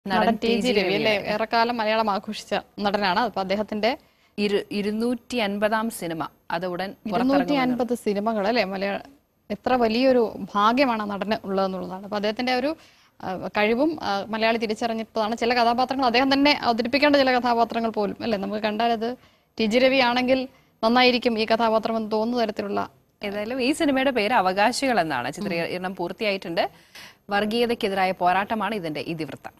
നടൻ T G Ravi അല്ലേ ഏറെക്കാലം മലയാളം ആഘോഷിച്ച നടനാണ് അപ്പൊ അദ്ദേഹത്തിന്റെ ഇരു ഇരുന്നൂറ്റി അൻപതാം സിനിമ അത് ഉടൻ ഇരുന്നൂറ്റി അൻപത് സിനിമകൾ അല്ലെ മലയാള എത്ര വലിയൊരു ഭാഗ്യമാണ് ആ നടന് ഉള്ളതെന്നുള്ളതാണ് അപ്പൊ അദ്ദേഹത്തിന്റെ ഒരു ആ, കഴിവും ആ, മലയാളി തിരിച്ചറിഞ്ഞിട്ടതാണ് ചില കഥാപാത്രങ്ങൾ അദ്ദേഹം തന്നെ അവതരിപ്പിക്കേണ്ട ചില കഥാപാത്രങ്ങൾ പോലും അല്ലെ നമുക്ക് കണ്ടാൽ അത് ടി ജി രവി ആണെങ്കിൽ നന്നായിരിക്കും ഈ കഥാപാത്രം എന്ന് തോന്നുന്ന തരത്തിലുള്ള ഏതായാലും ഈ സിനിമയുടെ പേര് അവകാശികൾ എന്നാണ് ചിത്രീകരണം പൂർത്തിയായിട്ടുണ്ട് വർഗീയതയ്ക്കെതിരായ പോരാട്ടമാണ് ഇതിന്റെ ഇതിവൃത്തം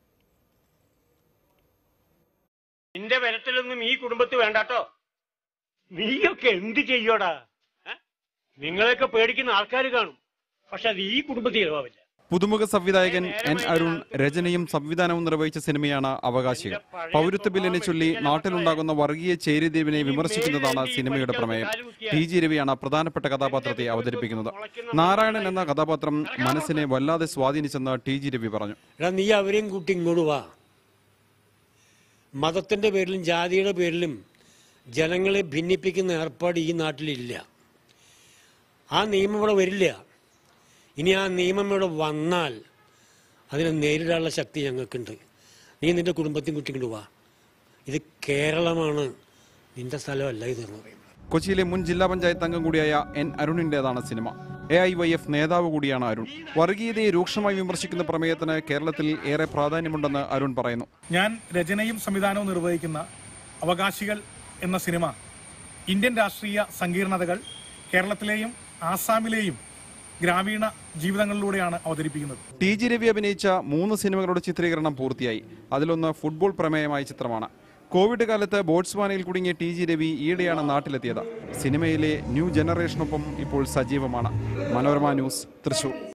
നിന്റെ വരത്തിലൊന്നും ഈ കുടുംബത്തിൽ വേണ്ടാട്ടോ നീയൊക്കെ എന്ത് ചെയ്യോടാ ഏ? നിങ്ങളെയൊക്കെ പേടിക്കുന്ന ആൾക്കാർ കാണും പക്ഷെ അത് ഈ കുടുംബത്തിൽ ഇളവാവില്ല പുതുമുഖ സംവിധായകൻ എൻ അരുൺ രചനയും സംവിധാനവും നിർവഹിച്ച സിനിമയാണ് അവകാശികൾ പൗരത്വ ബില്ലിനെ ചൊല്ലി നാട്ടിലുണ്ടാകുന്ന വർഗീയ ചേരിതിരിവിനെ വിമർശിക്കുന്നതാണ് സിനിമയുടെ പ്രമേയം ടി ജി രവിയാണ് പ്രധാനപ്പെട്ട കഥാപാത്രത്തെ അവതരിപ്പിക്കുന്നത് നാരായണൻ എന്ന കഥാപാത്രം മനസ്സിനെ വല്ലാതെ സ്വാധീനിച്ചെന്ന് ടി ജി രവി പറഞ്ഞു എടാ നീ അവരെയും കൂട്ടി ഇങ്ങോട്ട് വാ മതത്തിന്റെ പേരിലും ജാതിയുടെ പേരിലും ജനങ്ങളെ ഭിന്നിപ്പിക്കുന്ന ഏർപ്പാട് ഈ നാട്ടിലില്ല ആ നിയമം ഇവിടെ വരില്ല ഇനി ആ നിയമം ഇവിടെ വന്നാൽ അതിനെ നേരിടാനുള്ള ശക്തി ഞങ്ങൾക്കുണ്ട് നീ നിന്റെ കുടുംബത്തെയും കൂട്ടി ഇങ്ങോട്ട് വാ ഇത് കേരളമാണ് നിന്റെ സ്ഥലമല്ല ഇതെന്ന് പറയുന്നത് കൊച്ചിയിലെ മുൻ ജില്ലാ പഞ്ചായത്ത് അംഗം കൂടിയായ എൻ അരുണിന്റേതാണ് സിനിമ എ ഐ വൈ എഫ് നേതാവ് കൂടിയാണ് അരുൺ വർഗീയതയെ രൂക്ഷമായി വിമർശിക്കുന്ന പ്രമേയത്തിന് കേരളത്തിൽ ഏറെ പ്രാധാന്യമുണ്ടെന്ന് അരുൺ പറയുന്നു ഞാൻ രചനയും സംവിധാനവും നിർവഹിക്കുന്ന അവകാശികൾ എന്ന സിനിമ ഇന്ത്യൻ രാഷ്ട്രീയ സങ്കീർണതകൾ കേരളത്തിലെയും ആസാമിലെയും ഗ്രാമീണ ജീവിതങ്ങളിലൂടെയാണ് അവതരിപ്പിക്കുന്നത് ടി ജി രവി അഭിനയിച്ച മൂന്ന് സിനിമകളുടെ ചിത്രീകരണം പൂർത്തിയായി അതിലൊന്ന് ഫുട്ബോൾ പ്രമേയമായ ചിത്രമാണ് കോവിഡ് കാലത്ത് ബോട്സ്വാനയിൽ കുടുങ്ങിയ ടി ജി രവി ഈയിടെയാണ് നാട്ടിലെത്തിയത് സിനിമയിലെ ന്യൂ ജനറേഷനൊപ്പം ഇപ്പോൾ സജീവമാണ് മനോരമ ന്യൂസ് തൃശൂർ